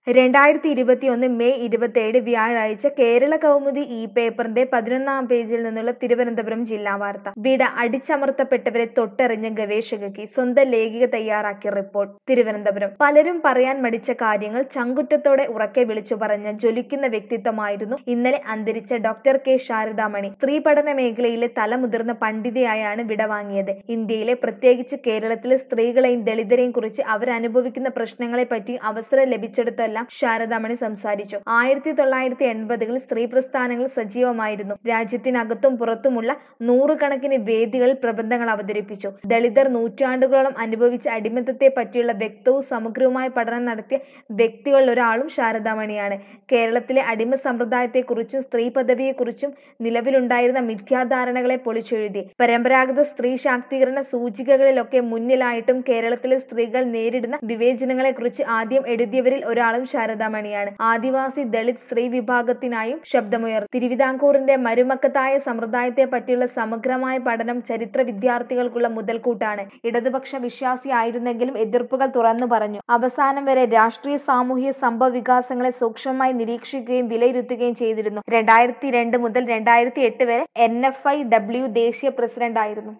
രണ്ടായിരത്തി ഇരുപത്തിയൊന്ന് മെയ് ഇരുപത്തിയേഴ് വ്യാഴാഴ്ച കേരള കൗമുദി ഇ പേപ്പറിന്റെ പതിനൊന്നാം പേജിൽ നിന്നുള്ള തിരുവനന്തപുരം ജില്ലാ വാർത്ത വിട അടിച്ചമർത്തപ്പെട്ടവരെ തൊട്ടറിഞ്ഞ ഗവേഷകയ്ക്ക് സ്വന്തം ലേഖിക തയ്യാറാക്കിയ റിപ്പോർട്ട് തിരുവനന്തപുരം പലരും പറയാൻ മടിച്ച കാര്യങ്ങൾ ചങ്കുറ്റത്തോടെ ഉറക്കെ വിളിച്ചു പറഞ്ഞ ജ്വലിക്കുന്ന വ്യക്തിത്വമായിരുന്നു ഇന്നലെ അന്തരിച്ച ഡോക്ടർ കെ ശാരദാമണി സ്ത്രീ പഠന മേഖലയിലെ തലമുതിർന്ന പണ്ഡിതയായാണ് വിടവാങ്ങിയത് ഇന്ത്യയിലെ പ്രത്യേകിച്ച് കേരളത്തിലെ സ്ത്രീകളെയും ദളിതരെയും കുറിച്ച് അവരനുഭവിക്കുന്ന പ്രശ്നങ്ങളെ പറ്റി അവസരം ലഭിച്ചിടത്തെല്ലാം ശാരദാമണി സംസാരിച്ചു ആയിരത്തി തൊള്ളായിരത്തി എൺപതുകളിൽ സ്ത്രീ പ്രസ്ഥാനങ്ങൾ സജീവമായിരുന്നു രാജ്യത്തിനകത്തും പുറത്തുമുള്ള നൂറുകണക്കിന് വേദികളിൽ പ്രബന്ധങ്ങൾ അവതരിപ്പിച്ചു ദളിതർ നൂറ്റാണ്ടുകളോളം അനുഭവിച്ച അടിമത്തത്തെ പറ്റിയുള്ള വ്യക്തവും സമഗ്രവുമായ പഠനം നടത്തിയ വ്യക്തികളിൽ ഒരാളും ശാരദാമണിയാണ് കേരളത്തിലെ അടിമ സമ്പ്രദായത്തെക്കുറിച്ചും സ്ത്രീ പദവിയെക്കുറിച്ചും നിലവിലുണ്ടായിരുന്ന മിഥ്യാധാരണകളെ പൊളിച്ചെഴുതി പരമ്പരാഗത സ്ത്രീ ശാക്തീകരണ സൂചികകളിലൊക്കെ മുന്നിലായിട്ടും കേരളത്തിലെ സ്ത്രീകൾ നേരിടുന്ന വിവേചനങ്ങളെക്കുറിച്ച് ആദ്യം എഴുതിയവരിൽ ഒരാളും ശാരദാമണിയാണ് ആദിവാസി ദളിത് സ്ത്രീ വിഭാഗത്തിനായും ശബ്ദമുയർന്നു തിരുവിതാംകൂറിന്റെ മരുമക്കത്തായ സമ്പ്രദായത്തെ പറ്റിയുള്ള സമഗ്രമായ പഠനം ചരിത്ര വിദ്യാർത്ഥികൾക്കുള്ള മുതൽക്കൂട്ടാണ് ഇടതുപക്ഷ വിശ്വാസിയായിരുന്നെങ്കിലും എതിർപ്പുകൾ തുറന്നു പറഞ്ഞു അവസാനം വരെ രാഷ്ട്രീയ സാമൂഹിക സംഭവ വികാസങ്ങളെ സൂക്ഷ്മമായി നിരീക്ഷിക്കുകയും വിലയിരുത്തുകയും ചെയ്തിരുന്നു രണ്ടായിരത്തി രണ്ട് മുതൽ രണ്ടായിരത്തി എട്ട് വരെ എൻ എഫ് ഐ ഡബ്ല്യു ദേശീയ പ്രസിഡന്റായിരുന്നു